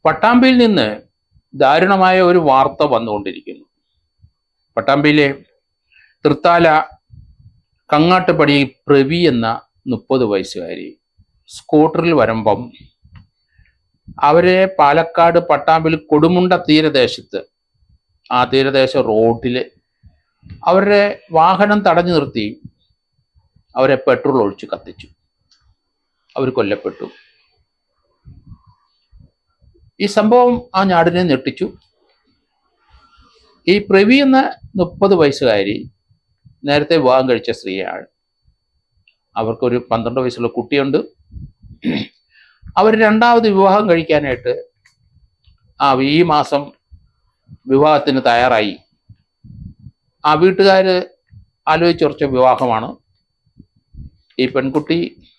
പട്ടാമ്പിയിൽ നിന്ന് ദാരുണമായ ഒരു വാർത്ത വന്നുകൊണ്ടിരിക്കുന്നു പട്ടാമ്പിയിലെ തൃത്താല കങ്ങാട്ടുപടി പ്രവി എന്ന മുപ്പത് വയസ്സുകാരി സ്കൂട്ടറിൽ വരുമ്പം അവരെ പാലക്കാട് പട്ടാമ്പിൽ കൊടുമുണ്ട തീരദേശത്ത് ആ തീരദേശ റോഡിൽ അവരുടെ വാഹനം തടഞ്ഞു നിർത്തി അവരെ പെട്രോൾ ഒഴിച്ച് കത്തിച്ചു അവർ കൊല്ലപ്പെട്ടു ഈ സംഭവം ആ നാടിനെ ഞെട്ടിച്ചു ഈ പ്രവി എന്ന മുപ്പത് വയസ്സുകാരി നേരത്തെ വിവാഹം കഴിച്ച സ്ത്രീയാണ് അവർക്കൊരു പന്ത്രണ്ട് വയസ്സുള്ള കുട്ടിയുണ്ട് അവർ രണ്ടാമത് വിവാഹം കഴിക്കാനായിട്ട് ആ ഈ മാസം വിവാഹത്തിന് തയ്യാറായി ആ വീട്ടുകാർ ആലോചിച്ചുറച്ച വിവാഹമാണ് ഈ പെൺകുട്ടി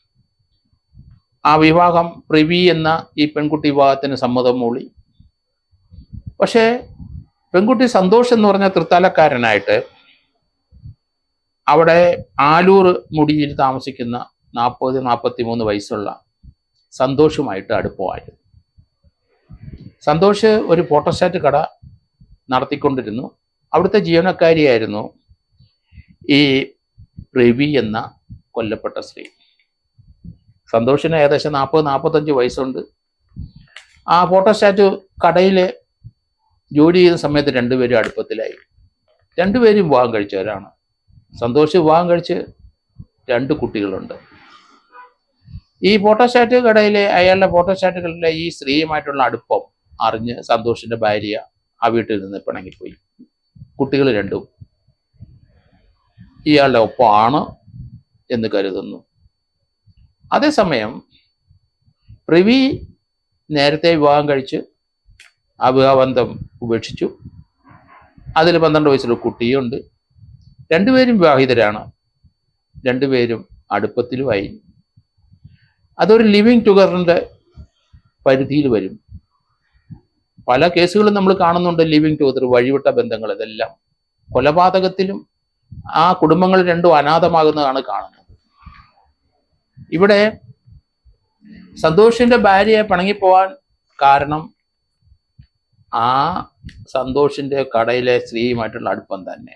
ആ വിവാഹം പ്രിവി എന്ന ഈ പെൺകുട്ടി വിവാഹത്തിന് സമ്മതം മൂളി പക്ഷേ പെൺകുട്ടി സന്തോഷ് എന്ന് പറഞ്ഞ തൃത്താലക്കാരനായിട്ട് അവിടെ ആലൂർ മുടിയിൽ താമസിക്കുന്ന നാൽപ്പത് നാൽപ്പത്തി മൂന്ന് വയസ്സുള്ള സന്തോഷുമായിട്ട് അടുപ്പമായിരുന്നു സന്തോഷ് ഒരു ഫോട്ടോസ്റ്റാറ്റ് കട നടത്തിക്കൊണ്ടിരുന്നു അവിടുത്തെ ജീവനക്കാരിയായിരുന്നു ഈ രവി എന്ന കൊല്ലപ്പെട്ട സ്ത്രീ സന്തോഷിന് ഏകദേശം നാൽപ്പത് നാൽപ്പത്തഞ്ച് വയസ്സുണ്ട് ആ ഫോട്ടോസ്റ്റാറ്റ് കടയിൽ ജോലി ചെയ്യുന്ന സമയത്ത് രണ്ടുപേരും അടുപ്പത്തിലായി രണ്ടുപേരും വിവാഹം കഴിച്ചവരാണ് സന്തോഷ് വിവാഹം കഴിച്ച് രണ്ട് കുട്ടികളുണ്ട് ഈ ഫോട്ടോസ്റ്റാറ്റ് കടയിലെ അയാളുടെ ഫോട്ടോസ്റ്റാറ്റുകളിലെ ഈ സ്ത്രീയുമായിട്ടുള്ള അടുപ്പം അറിഞ്ഞ് സന്തോഷിന്റെ ഭാര്യ ആ വീട്ടിൽ നിന്ന് പിണങ്ങിപ്പോയി കുട്ടികൾ രണ്ടും ഇയാളുടെ ഒപ്പമാണ് എന്ന് കരുതുന്നു അതേസമയം പ്രവി നേരത്തെ വിവാഹം കഴിച്ച് ആ വിവാഹബന്ധം ഉപേക്ഷിച്ചു അതിൽ പന്ത്രണ്ട് വയസ്സുള്ള കുട്ടിയുണ്ട് രണ്ടുപേരും വിവാഹിതരാണ് രണ്ടുപേരും അടുപ്പത്തിലുമായി അതൊരു ലിവിങ് ടുഗറിൻ്റെ പരിധിയിൽ വരും പല കേസുകളും നമ്മൾ കാണുന്നുണ്ട് ലിവിങ് ടുഗദർ വഴിവിട്ട ബന്ധങ്ങൾ ഇതെല്ലാം കൊലപാതകത്തിലും ആ കുടുംബങ്ങൾ രണ്ടും അനാഥമാകുന്നതാണ് കാണുന്നത് ഇവിടെ സന്തോഷിന്റെ ഭാര്യയെ പിണങ്ങിപ്പോവാൻ കാരണം ആ സന്തോഷിന്റെ കടയിലെ സ്ത്രീയുമായിട്ടുള്ള അടുപ്പം തന്നെ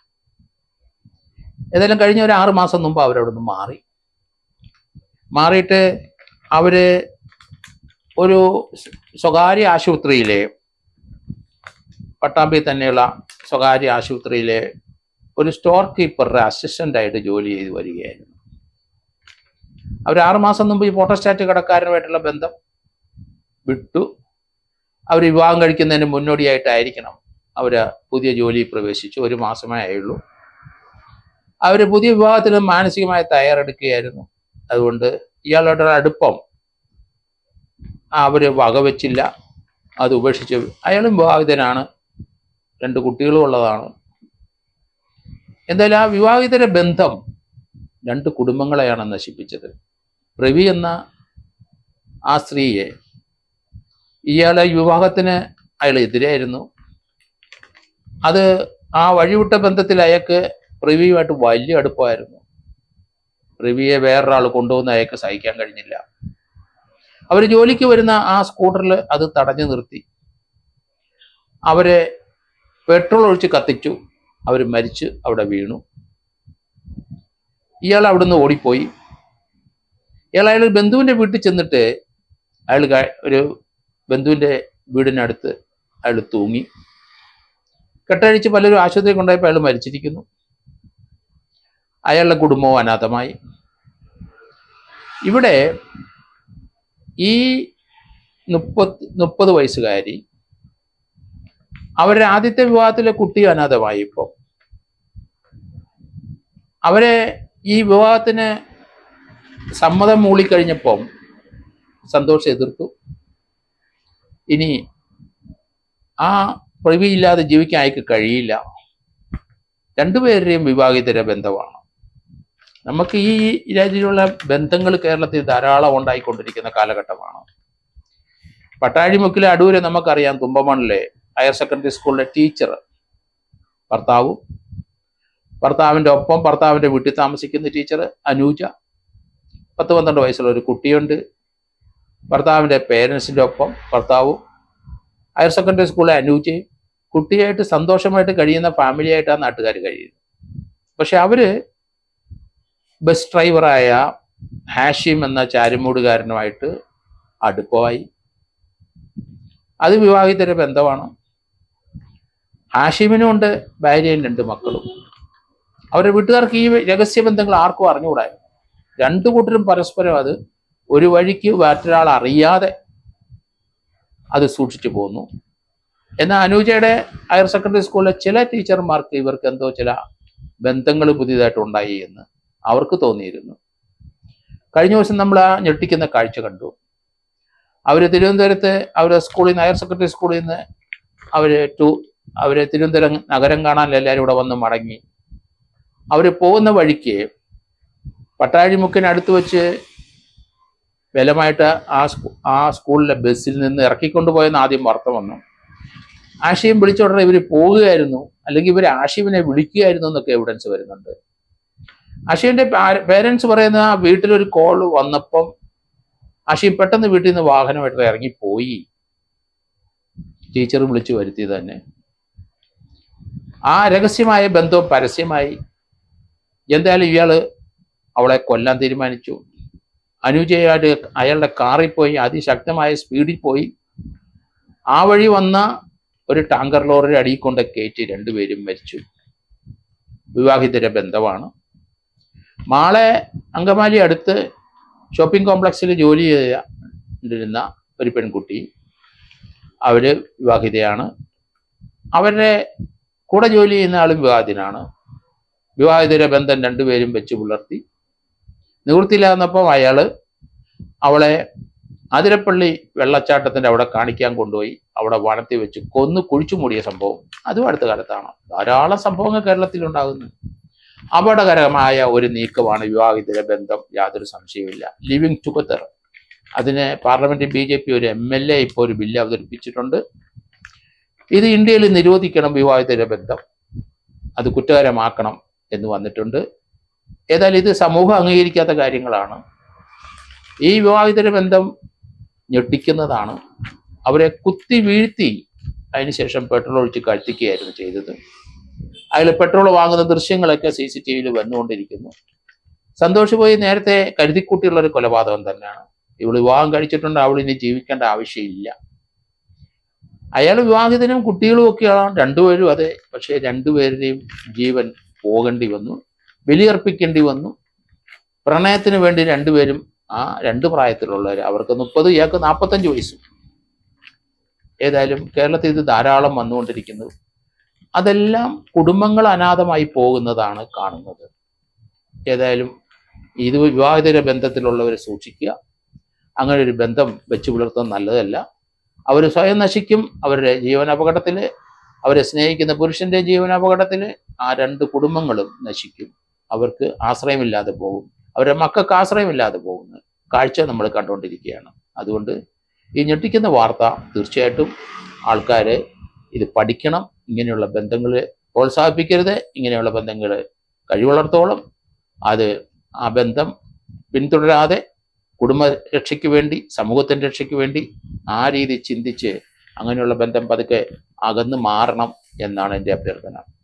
ഏതായാലും കഴിഞ്ഞ ഒരു ആറ് മാസം മുമ്പ് അവരവിടെ നിന്ന് മാറി മാറിയിട്ട് അവര് ഒരു സ്വകാര്യ ആശുപത്രിയിലെ പട്ടാമ്പി തന്നെയുള്ള സ്വകാര്യ ആശുപത്രിയിലെ ഒരു സ്റ്റോർ കീപ്പറുടെ അസിസ്റ്റന്റ് ആയിട്ട് ജോലി ചെയ്ത് വരികയായിരുന്നു അവർ ആറുമാസം മുമ്പ് ഈ ഫോട്ടോസ്റ്റാറ്റ് കടക്കാരനുമായിട്ടുള്ള ബന്ധം വിട്ടു അവർ വിവാഹം കഴിക്കുന്നതിന് മുന്നോടിയായിട്ടായിരിക്കണം അവർ പുതിയ ജോലി പ്രവേശിച്ചു ഒരു മാസമേ ആയുള്ളൂ അവർ പുതിയ വിവാഹത്തിന് മാനസികമായി തയ്യാറെടുക്കുകയായിരുന്നു അതുകൊണ്ട് ഇയാളുടെ അടുപ്പം അവർ വകവെച്ചില്ല അത് ഉപേക്ഷിച്ച് അയാളും വിവാഹിതനാണ് രണ്ട് കുട്ടികളും ഉള്ളതാണ് എന്തായാലും ആ വിവാഹിതര ബന്ധം രണ്ട് കുടുംബങ്ങളെയാണ് നശിപ്പിച്ചത് പ്രവി എന്ന ആ സ്ത്രീയെ ഇയാളെ വിവാഹത്തിന് അയാൾ എതിരായിരുന്നു അത് ആ വഴിവിട്ട ബന്ധത്തിൽ അയാൾക്ക് പ്രവിയുമായിട്ട് വലിയ അടുപ്പമായിരുന്നു പ്രവിയെ വേറൊരാൾ കൊണ്ടുവന്ന് അയാൾക്ക് സഹിക്കാൻ കഴിഞ്ഞില്ല അവർ ജോലിക്ക് വരുന്ന ആ സ്കൂട്ടറിൽ അത് തടഞ്ഞു നിർത്തി അവരെ പെട്രോൾ ഒഴിച്ച് കത്തിച്ചു അവർ മരിച്ച് അവിടെ വീണു ഇയാൾ അവിടുന്ന് ഓടിപ്പോയി ഇയാൾ അയാൾ ബന്ധുവിൻ്റെ വീട്ടിൽ ചെന്നിട്ട് അയാൾ ക- ഒരു ബന്ധുവിൻ്റെ വീടിനടുത്ത് അയാൾ തൂങ്ങി കെട്ടഴിച്ച് പലരും ആശുപത്രി കൊണ്ടുപോയപ്പോൾ അയാൾ മരിച്ചിരിക്കുന്നു അയാളുടെ കുടുംബവും അനാഥമായി ഇവിടെ ഈ മുപ്പത് മുപ്പത് വയസ്സുകാരി അവരുടെ ആദ്യത്തെ വിവാഹത്തിലെ കുട്ടി അനാഥമായി ഇപ്പോൾ അവരെ ഈ വിവാഹത്തിന് സമ്മതം മൂളിക്കഴിഞ്ഞപ്പം സന്തോഷം എതിർത്തു ഇനി ആ പ്രവിയില്ലാതെ ജീവിക്കാൻ അയക്ക് കഴിയില്ല രണ്ടുപേരുടെയും വിവാഹിതര ബന്ധമാണ് നമുക്ക് ഈ രീതിയിലുള്ള ബന്ധങ്ങൾ കേരളത്തിൽ ധാരാളം ഉണ്ടായിക്കൊണ്ടിരിക്കുന്ന കാലഘട്ടമാണ് പട്ടാഴിമുക്കിലെ അടൂര് നമുക്കറിയാം തുമ്പമണിലെ ഹയർ സെക്കൻഡറി സ്കൂളിലെ ടീച്ചർ ഭർത്താവും ഭർത്താവിൻ്റെ ഒപ്പം ഭർത്താവിൻ്റെ വീട്ടിൽ താമസിക്കുന്ന ടീച്ചർ അനൂജ പത്ത് പന്ത്രണ്ട് വയസ്സുള്ള ഒരു കുട്ടിയുണ്ട് ഭർത്താവിൻ്റെ പേരൻസിൻ്റെ ഒപ്പം ഭർത്താവും ഹയർ സെക്കൻഡറി സ്കൂളിലെ അനൂജ് കുട്ടിയായിട്ട് സന്തോഷമായിട്ട് കഴിയുന്ന ഫാമിലി ആയിട്ടാണ് നാട്ടുകാർ കഴിയുന്നത് പക്ഷെ അവര് ബസ് ഡ്രൈവറായ ഹാഷിം എന്ന ചാരുമൂടുകാരനുമായിട്ട് അടുപ്പമായി അത് വിവാഹിതര ബന്ധമാണ് ഹാഷിമിനും ഉണ്ട് ഭാര്യയും രണ്ട് മക്കളും അവരുടെ വീട്ടുകാർക്ക് ഈ രഹസ്യ ബന്ധങ്ങൾ ആർക്കും അറിഞ്ഞുകൂടാ രണ്ടു കൂട്ടരും പരസ്പരം അത് ഒരു വഴിക്ക് മറ്റൊരാൾ അറിയാതെ അത് സൂക്ഷിച്ചു പോകുന്നു എന്നാൽ അനുജയുടെ ഹയർ സെക്കൻഡറി സ്കൂളിലെ ചില ടീച്ചർമാർക്ക് ഇവർക്ക് എന്തോ ചില ബന്ധങ്ങൾ പുതിയതായിട്ട് ഉണ്ടായി എന്ന് അവർക്ക് തോന്നിയിരുന്നു കഴിഞ്ഞ ദിവസം നമ്മൾ ആ ഞെട്ടിക്കുന്ന കാഴ്ച കണ്ടു അവർ തിരുവനന്തപുരത്ത് അവരുടെ സ്കൂളിൽ നിന്ന് ഹയർ സെക്കൻഡറി സ്കൂളിൽ നിന്ന് അവർ ടു അവർ തിരുവനന്തപുരം നഗരം കാണാൻ എല്ലാവരും ഇവിടെ വന്ന് മടങ്ങി അവർ പോകുന്ന വഴിക്ക് പട്ടാഴിമുക്കിനടുത്ത് വെച്ച് ബലമായിട്ട് ആ സ്കൂ ആ സ്കൂളിലെ ബസ്സിൽ നിന്ന് ഇറക്കിക്കൊണ്ട് പോയെന്ന് ആദ്യം വാർത്ത വന്നു ആശയം വിളിച്ച ഉടനെ ഇവർ പോവുകയായിരുന്നു അല്ലെങ്കിൽ ഇവർ ആശിമിനെ വിളിക്കുകയായിരുന്നു എന്നൊക്കെ എവിഡൻസ് വരുന്നുണ്ട് ആശിമിന്റെ പേരൻസ് പറയുന്ന ആ വീട്ടിലൊരു കോൾ വന്നപ്പം ആശയം പെട്ടെന്ന് വീട്ടിൽ നിന്ന് വാഹനമായിട്ട് ഇറങ്ങിപ്പോയി ടീച്ചർ വിളിച്ചു വരുത്തി തന്നെ ആ രഹസ്യമായ ബന്ധവും പരസ്യമായി എന്തായാലും ഇയാള് അവളെ കൊല്ലാൻ തീരുമാനിച്ചു അനുജയായിട്ട് അയാളുടെ കാറിൽ പോയി അതിശക്തമായ സ്പീഡിൽ പോയി ആ വഴി വന്ന ഒരു ടാങ്കർ ലോറി അടിയിൽ കൊണ്ട് കയറ്റി രണ്ടുപേരും മരിച്ചു വിവാഹിതര ബന്ധമാണ് മാളെ അങ്കമാലി അടുത്ത് ഷോപ്പിംഗ് കോംപ്ലക്സിൽ ജോലി ചെയ്തിരുന്ന ഒരു പെൺകുട്ടി അവര് വിവാഹിതയാണ് അവരുടെ കൂടെ ജോലി ചെയ്യുന്ന ആളും വിവാഹിതനാണ് വിവാഹിതര ബന്ധം രണ്ടുപേരും വെച്ച് പുലർത്തി നിവൃത്തിയില്ലാന്നപ്പം അയാള് അവളെ അതിരപ്പള്ളി വെള്ളച്ചാട്ടത്തിന്റെ അവിടെ കാണിക്കാൻ കൊണ്ടുപോയി അവിടെ വനത്തിൽ വെച്ച് കൊന്നു കുഴിച്ചു മൂടിയ സംഭവം അതും അടുത്ത കാലത്താണ് ധാരാളം സംഭവങ്ങൾ കേരളത്തിൽ ഉണ്ടാകുന്നു അപകടകരമായ ഒരു നീക്കമാണ് വിവാഹിതര ബന്ധം യാതൊരു സംശയവുമില്ല ലിവിങ് ടുഗദർ അതിന് പാർലമെന്റിൽ ബി ജെ പി ഒരു എം എൽ എ ഇപ്പോൾ ഒരു ബില്ല് അവതരിപ്പിച്ചിട്ടുണ്ട് ഇത് ഇന്ത്യയിൽ നിരോധിക്കണം വിവാഹിതര ബന്ധം അത് കുറ്റകരമാക്കണം എന്ന് വന്നിട്ടുണ്ട് ഏതായാലും ഇത് സമൂഹം അംഗീകരിക്കാത്ത കാര്യങ്ങളാണ് ഈ വിവാഹിതര ബന്ധം ഞെട്ടിക്കുന്നതാണ് അവരെ കുത്തി വീഴ്ത്തി അതിനുശേഷം പെട്രോൾ ഒഴിച്ച് കഴുത്തിക്കുകയായിരുന്നു ചെയ്തത് അതിൽ പെട്രോൾ വാങ്ങുന്ന ദൃശ്യങ്ങളൊക്കെ സി സി ടി വിയിൽ വന്നുകൊണ്ടിരിക്കുന്നു സന്തോഷ് പോയി നേരത്തെ കരുതിക്കൂട്ടിയുള്ള ഒരു കൊലപാതകം തന്നെയാണ് ഇവൾ വിവാഹം കഴിച്ചിട്ടുണ്ട് അവൾ ഇനി ജീവിക്കേണ്ട ആവശ്യമില്ല അയാൾ വിവാഹിതനും കുട്ടികളും ഒക്കെയാണ് രണ്ടുപേരും അതെ പക്ഷേ രണ്ടുപേരുടെയും ജീവൻ പോകേണ്ടി വന്നു ബലിയർപ്പിക്കേണ്ടി വന്നു പ്രണയത്തിന് വേണ്ടി രണ്ടുപേരും ആ രണ്ട് പ്രായത്തിലുള്ളവർ അവർക്ക് മുപ്പത് ഇയാൾക്ക് നാൽപ്പത്തഞ്ച് വയസ്സും ഏതായാലും കേരളത്തിൽ ഇത് ധാരാളം വന്നുകൊണ്ടിരിക്കുന്നു അതെല്ലാം കുടുംബങ്ങൾ അനാഥമായി പോകുന്നതാണ് കാണുന്നത് ഏതായാലും ഇത് വിവാഹിതര ബന്ധത്തിലുള്ളവരെ സൂക്ഷിക്കുക അങ്ങനെ ഒരു ബന്ധം വെച്ച് പുലർത്തുന്നത് നല്ലതല്ല അവർ സ്വയം നശിക്കും അവരുടെ ജീവൻ അപകടത്തിൽ അവരെ സ്നേഹിക്കുന്ന പുരുഷന്റെ ജീവൻ അപകടത്തിൽ ആ രണ്ട് കുടുംബങ്ങളും നശിക്കും അവർക്ക് ആശ്രയമില്ലാതെ പോകും അവരുടെ മക്കൾക്ക് ആശ്രയമില്ലാതെ പോകുന്ന കാഴ്ച നമ്മൾ കണ്ടുകൊണ്ടിരിക്കുകയാണ് അതുകൊണ്ട് ഈ ഞെട്ടിക്കുന്ന വാർത്ത തീർച്ചയായിട്ടും ആൾക്കാർ ഇത് പഠിക്കണം ഇങ്ങനെയുള്ള ബന്ധങ്ങൾ പ്രോത്സാഹിപ്പിക്കരുത് ഇങ്ങനെയുള്ള ബന്ധങ്ങൾ കഴിവുള്ളിടത്തോളം അത് ആ ബന്ധം പിന്തുടരാതെ കുടുംബ രക്ഷയ്ക്ക് വേണ്ടി സമൂഹത്തിൻ്റെ രക്ഷയ്ക്ക് വേണ്ടി ആ രീതി ചിന്തിച്ച് അങ്ങനെയുള്ള ബന്ധം പതുക്കെ അകന്ന് മാറണം എന്നാണ് എൻ്റെ അഭ്യർത്ഥന